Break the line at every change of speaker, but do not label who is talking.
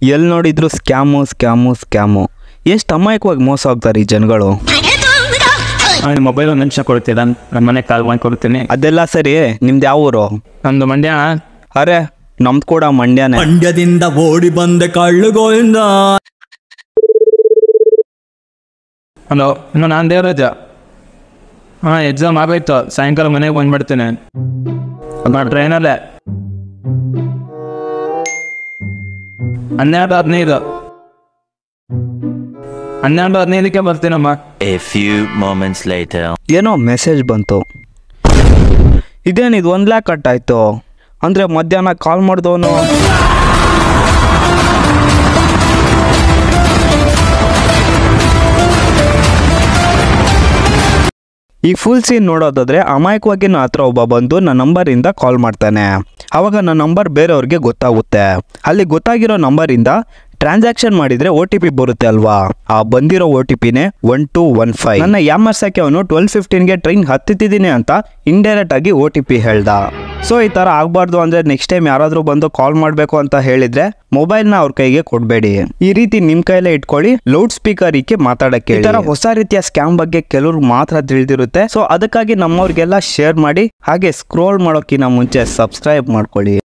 ಎಲ್ಲಿ ನೋಡಿದ್ರು scam scam scam ಎಷ್ಟು ಅಮಾಯಕವಾಗಿ ಮೋಸ ಹೋಗ್ತಾರೆ ಈ ಜನಗಳು
ಮೊಬೈಲ್ ಒಂದು ನಿಮಿಷ ಕೊಡ್ತೀರಾ ನಮ್ಮ ಮನೆಗೆ ಕಾಲ್ ಮಾಡಿ ಕೊಡ್ತೀನಿ
ಅದೆಲ್ಲ ಸರಿ ನಿಮ್ದು ಯಾವ ಊರು
ನಮ್ದು ಮಂಡ್ಯ
ಅರೆ ನಮ್ದು ಕೂಡ ಮಂಡ್ಯನೇ
ಮಂಡ್ಯದಿಂದ ಓಡಿ ಬಂದೆ ಕಳ್ಳು ಗೋವಿಂದ
ಹಲೋ ಇನ್ನು ನಾನು ದೇವರಾಜ ಹಾಂ ಎಕ್ಸಾಮ್ ಆಗೋಯ್ತು ಸಾಯಂಕಾಲ ಮನೆಗೆ ಬಂದ್ಬಿಡ್ತೀನಿ ನಾ ಟ್ರೈನಲ್ಲೇ ಹನ್ನೆರಡು ಹದಿನೈದು ಹನ್ನೆರಡು ಹದಿನೈದಕ್ಕೆ ಬರ್ತೀನಮ್ಮ
A few moments later.
ಏನೋ ಮೆಸೇಜ್ ಬಂತು ಇದೇನಿದು ಒಂದು ಲ್ಯಾಕ್ ಕಟ್ ಆಯಿತು ಅಂದರೆ ಮಧ್ಯಾಹ್ನ ಕಾಲ್ ಮಾಡಿದವನು ಈ ಫುಲ್ ಸೀನ್ ನೋಡೋದಾದ್ರೆ ಅಮಾಯಕವಾಗಿ ನನ್ನ ಹತ್ರ ಒಬ್ಬ ಬಂದು ನನ್ನ ನಂಬರಿಂದ ಕಾಲ್ ಮಾಡ್ತಾನೆ ಆವಾಗ ನನ್ನ ನಂಬರ್ ಬೇರೆಯವ್ರಿಗೆ ಗೊತ್ತಾಗುತ್ತೆ ಅಲ್ಲಿ ಗೊತ್ತಾಗಿರೋ ನಂಬರಿಂದ ಟ್ರಾನ್ಸಾಕ್ಷನ್ ಮಾಡಿದ್ರೆ ಒ ಟಿ ಪಿ ಬರುತ್ತೆ ಅಲ್ವಾ ಆ ಬಂದಿರೋ ಒ ಟಿ ಪಿನೇ ಒನ್ ಟು ಒನ್ ಫೈವ್ ನನ್ನ ಯಾಮರ್ಸಕ್ಕೆ ಅವನು ಟ್ವೆಲ್ ಫಿಫ್ಟೀನ್ಗೆ ಟ್ರೈನ್ ಹತ್ತಿದ್ದೀನಿ ಅಂತ ಇಂಡೈರೆಕ್ಟ್ ಆಗಿ ಒ ಟಿ ಪಿ ಹೇಳ್ದ ಸೊ ಈ ಥರ ಆಗಬಾರ್ದು ಅಂದರೆ ನೆಕ್ಸ್ಟ್ ಟೈಮ್ ಯಾರಾದರೂ ಬಂದು ಕಾಲ್ ಮಾಡಬೇಕು ಅಂತ ಹೇಳಿದ್ರೆ ಮೊಬೈಲ್ನ ಅವ್ರ ಕೈಗೆ ಕೊಡಬೇಡಿ ಈ ರೀತಿ ನಿಮ್ಮ ಕೈಲೇ ಇಟ್ಕೊಳ್ಳಿ ಲೌಡ್ ಸ್ಪೀಕರ್ ಇಕ್ಕೆ ಮಾತಾಡಕ್ಕೆ ಈ ಥರ ಹೊಸ ರೀತಿಯ ಸ್ಕ್ಯಾಮ್ ಬಗ್ಗೆ ಕೆಲವ್ರು ಮಾತ್ರ ತಿಳಿದಿರುತ್ತೆ ಸೊ ಅದಕ್ಕಾಗಿ ನಮ್ಮವ್ರಿಗೆಲ್ಲ ಶೇರ್ ಮಾಡಿ ಹಾಗೆ ಸ್ಕ್ರೋಲ್ ಮಾಡೋಕ್ಕಿಂತ ಮುಂಚೆ ಸಬ್ಸ್ಕ್ರೈಬ್ ಮಾಡ್ಕೊಳ್ಳಿ